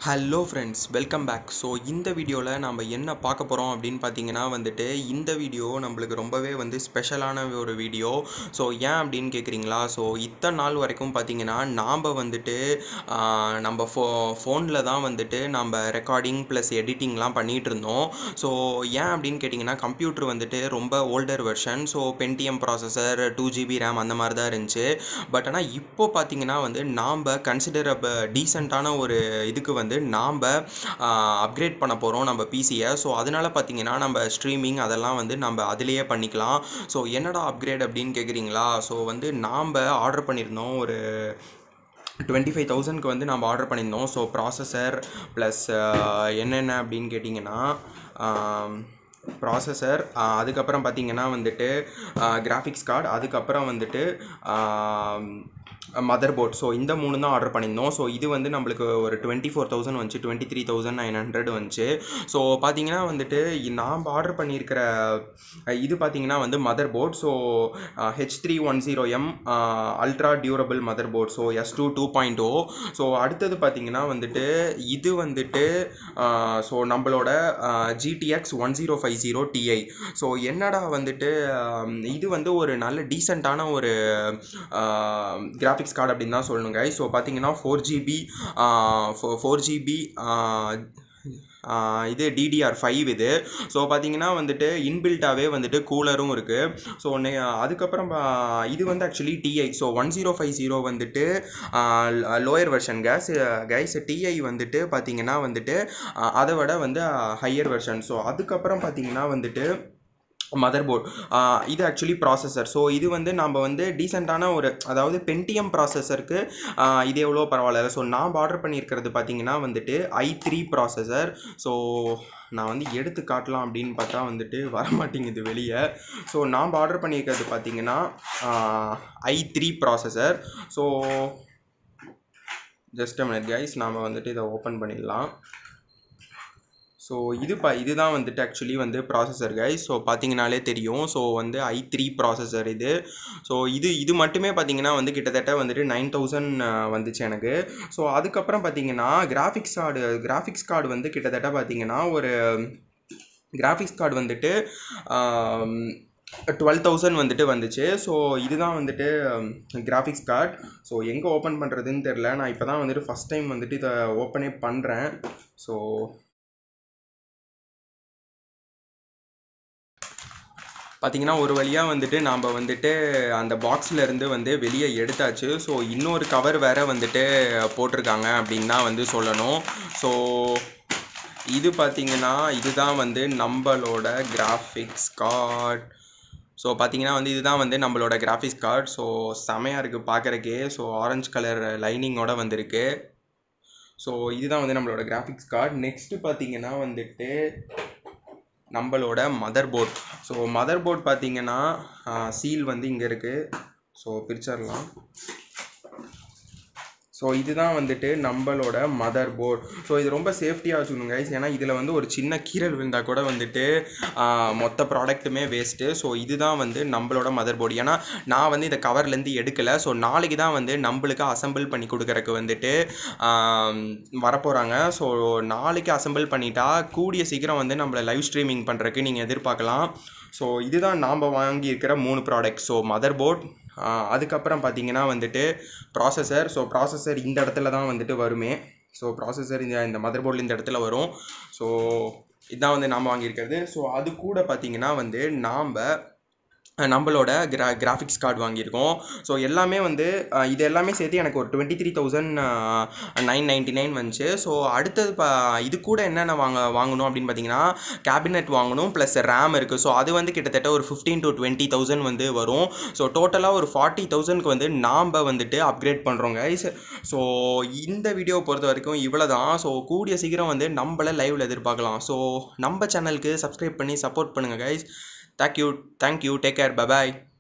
hello friends welcome back so இந்த வீடியோவில் நம்ம என்ன பார்க்க போகிறோம் அப்படின்னு பார்த்தீங்கன்னா வந்துட்டு இந்த வீடியோ நம்மளுக்கு ரொம்பவே வந்து ஸ்பெஷலான ஒரு வீடியோ ஸோ ஏன் அப்படின்னு கேட்குறீங்களா ஸோ இத்தனை நாள் வரைக்கும் பார்த்தீங்கன்னா நாம் வந்துட்டு ஆஹ், நம்ம ஃபோ ஃபோனில் தான் வந்துட்டு நம்ம ரெக்கார்டிங் ப்ளஸ் எடிட்டிங்லாம் பண்ணிகிட்டு இருந்தோம் ஸோ ஏன் அப்படின்னு கேட்டிங்கன்னா கம்ப்யூட்டர் வந்துட்டு ரொம்ப older version so Pentium processor two GB RAM அந்த மாதிரி தான் இருந்துச்சு பட் ஆனால் இப்போ பார்த்தீங்கன்னா வந்து நாம் கன்சிடரபிள் டீசெண்டான ஒரு இதுக்கு வந்து நாம் அப்கிரேட் பண்ண போகிறோம் நம்ம பிசியை ஸோ அதனால் பார்த்தீங்கன்னா நம்ம ஸ்ட்ரீமிங் அதெல்லாம் வந்து நம்ம அதிலேயே பண்ணிக்கலாம் ஸோ என்னடா அப்கிரேட் அப்படின்னு கேட்குறீங்களா ஸோ வந்து நாம் ஆர்டர் பண்ணியிருந்தோம் ஒரு டுவெண்ட்டி ஃபைவ் தௌசண்ட்க்கு வந்து நம்ம ஆர்டர் பண்ணியிருந்தோம் ஸோ ப்ராசஸர் ப்ளஸ் என்னென்ன அப்படின்னு கேட்டிங்கன்னா ப்ராசஸர் அதுக்கப்புறம் பார்த்தீங்கன்னா வந்துட்டு கிராஃபிக்ஸ் கார்டு அதுக்கப்புறம் வந்துட்டு மதர் போர்ட் ஸோ இந்த மூணு தான் ஆர்டர் பண்ணியிருந்தோம் ஸோ இது வந்து நம்மளுக்கு ஒரு டுவெண்ட்டி ஃபோர் தௌசண்ட் வந்துச்சு twenty three thousand nine hundred வந்துச்சு ஸோ பார்த்தீங்கன்னா வந்துட்டு நாம் ஆர்டர் பண்ணியிருக்கிற அஹ், இது பார்த்தீங்கன்னா வந்து motherboard so H three one zero M ultra durable motherboard so S two two point O so அடுத்தது பார்த்தீங்கன்னா வந்துட்டு இது வந்துட்டு ஸோ நம்மளோட GTX one zero five zero TI so என்னடா வந்துட்டு ஆம், இது வந்து ஒரு நல்ல டீசெண்டான ஒரு கிராஃபிக்ஸ் கார்டு அப்படின்னு தான் சொல்லணுங்க ஸோ பார்த்தீங்கன்னா ஃபோர் ஜிபி ஃபோர் ஜிபி இது டிடிஆர் ஃபைவ் இது ஸோ பார்த்தீங்கன்னா வந்துட்டு இன்பில்ட்டாகவே வந்துட்டு கூலரும் இருக்குது ஸோ அதுக்கப்புறம் பா- இது வந்து actually TI so one zero five zero வந்துட்டு lower version case guys TI வந்துட்டு பார்த்தீங்கன்னா வந்துட்டு ஆஹ், அதை விட வந்து ஹையர் வெர்ஷன் ஸோ அதுக்கப்புறம் பார்த்தீங்கன்னா வந்துட்டு மதர் போர்ட் இது ஆக்சுவலி ப்ராசஸர் ஸோ இது வந்து நம்ம வந்து டீசெண்டான ஒரு அதாவது பென்டிஎம் ப்ராசஸருக்கு இது எவ்வளோ பரவாயில்ல ஸோ நான் ஆர்டர் பண்ணியிருக்கிறது பார்த்தீங்கன்னா வந்துட்டு ஐ த்ரீ ப்ராசஸர் ஸோ நான் வந்து எடுத்து காட்டலாம் அப்படின்னு பார்த்தா வந்துட்டு வர மாட்டேங்குது வெளியே ஸோ நாம் ஆர்டர் பண்ணியிருக்கிறது பார்த்தீங்கன்னா I three processor so just minute guys நாம் வந்துட்டு இதை ஓப்பன் பண்ணிடலாம் ஸோ இது பா இதுதான் வந்துட்டு ஆக்சுவலி வந்து ப்ராசஸர் கைஸ் ஸோ பார்த்தீங்கனாலே தெரியும் ஸோ வந்து ஐ த்ரீ ப்ராசஸர் இது ஸோ இது இது மட்டுமே பார்த்தீங்கன்னா வந்து கிட்டத்தட்ட வந்துட்டு நைன் தௌசண்ட் வந்துச்சு எனக்கு ஸோ அதுக்கப்புறம் பார்த்தீங்கன்னா கிராஃபிக்ஸ் கார்டு கிராஃபிக்ஸ் கார்டு வந்து கிட்டத்தட்ட பார்த்தீங்கன்னா ஒரு கிராஃபிக்ஸ் கார்டு வந்துட்டு டுவெல் தௌசண்ட் வந்துட்டு வந்துச்சு ஸோ இதுதான் வந்துட்டு கிராஃபிக்ஸ் கார்டு ஸோ எங்கே ஓப்பன் பண்ணுறதுன்னு தெரில நான் இப்போ தான் வந்துட்டு ஃபஸ்ட் டைம் வந்துட்டு இதை ஓப்பனே பண்ணுறேன் ஸோ பார்த்தீங்கன்னா ஒரு வழியாக வந்துட்டு நாம் வந்துட்டு அந்த பாக்ஸில் இருந்து வந்து வெளியே எடுத்தாச்சு ஸோ இன்னொரு கவர் வேற வந்துட்டு போட்டிருக்காங்க அப்படின்னு தான் வந்து சொல்லணும் ஸோ இது பார்த்தீங்கன்னா இதுதான் வந்து நம்மளோட கிராஃபிக்ஸ் கார்டு ஸோ பார்த்தீங்கன்னா வந்து இதுதான் வந்து நம்மளோட கிராஃபிக்ஸ் கார்டு ஸோ செமையாக இருக்குது பார்க்குறக்கே ஸோ ஆரஞ்சு கலர் லைனிங்கோட வந்திருக்கு ஸோ இதுதான் வந்து நம்மளோட கிராஃபிக்ஸ் கார்டு நெக்ஸ்ட்டு பார்த்தீங்கன்னா வந்துட்டு நம்மளோட motherboard so motherboard பார்த்தீங்கன்னா சீல் வந்து இங்கே இருக்குது ஸோ பிரிச்சிடலாம் ஸோ இதுதான் வந்துட்டு நம்மளோட மதர் போர்ட் ஸோ இது ரொம்ப சேஃப்டியாக வச்சுக்கணும் கைஸ் ஏன்னா இதில் வந்து ஒரு சின்ன கீறல் விழுந்தால் கூட வந்துட்டு ஆஹ், மொத்த ப்ராடக்ட்டுமே வேஸ்ட்டு ஸோ இதுதான் வந்து நம்மளோட மதர் போர்டு ஏன்னா நான் வந்து இதை கவர்லேருந்து எடுக்கலை ஸோ நாளைக்கு தான் வந்து நம்மளுக்கு அசெம்பிள் பண்ணி கொடுக்குறக்கு வந்துட்டு வரப்போகிறாங்க ஸோ நாளைக்கு அசெம்பிள் பண்ணிட்டா கூடிய சீக்கிரம் வந்து நம்மளை லைவ் ஸ்ட்ரீமிங் பண்ணுறக்கு நீங்கள் எதிர்பார்க்கலாம் ஸோ இதுதான் நாம் வாங்கியிருக்கிற மூணு ப்ராடக்ட் ஸோ மதர் போர்ட் அதுக்கப்புறம் பார்த்தீங்கன்னா வந்துட்டு ப்ராசஸர் ஸோ ப்ராசஸர் இந்த இடத்துல தான் வந்துட்டு வருமே ஸோ ப்ராசஸர் இந்த இந்த மதர் போர்டில் இந்த இடத்துல வரும் ஸோ இதான் வந்து நாம் வாங்கியிருக்கிறது ஸோ அது கூட பார்த்தீங்கன்னா வந்து நாம் நம்மளோட கிரா கிராஃபிக்ஸ் கார்டு வாங்கியிருக்கோம் ஸோ எல்லாமே வந்து அஹ், இது எல்லாமே சேர்த்து எனக்கு ஒரு twenty three thousand nine ninety nine வந்துச்சு ஸோ அடுத்தது பா இது கூட என்னென்ன வாங்க வாங்கணும் அப்படின்னு பார்த்தீங்கன்னா கேபினெட் வாங்கணும் ப்ளஸ் ரேம் இருக்குது ஸோ அது வந்து கிட்டத்தட்ட ஒரு ஃபிஃப்டீன் டு டுவெண்ட்டி தௌசண்ட் வந்து வரும் ஸோ டோட்டலாக ஒரு ஃபார்ட்டி தௌசண்ட்க்கு வந்து நாம் வந்துட்டு அப்கிரேட் பண்ணுறோம் கைஸ் ஸோ இந்த வீடியோவை பொறுத்த வரைக்கும் இவ்வளோ தான் ஸோ கூடிய சீக்கிரம் வந்து நம்மளை லைவில் எதிர்பார்க்கலாம் ஸோ நம்ம சேனலுக்கு சப்ஸ்கிரைப் பண்ணி சப்போர்ட் பண்ணுங்கள் guys thank you thank you take care bye bye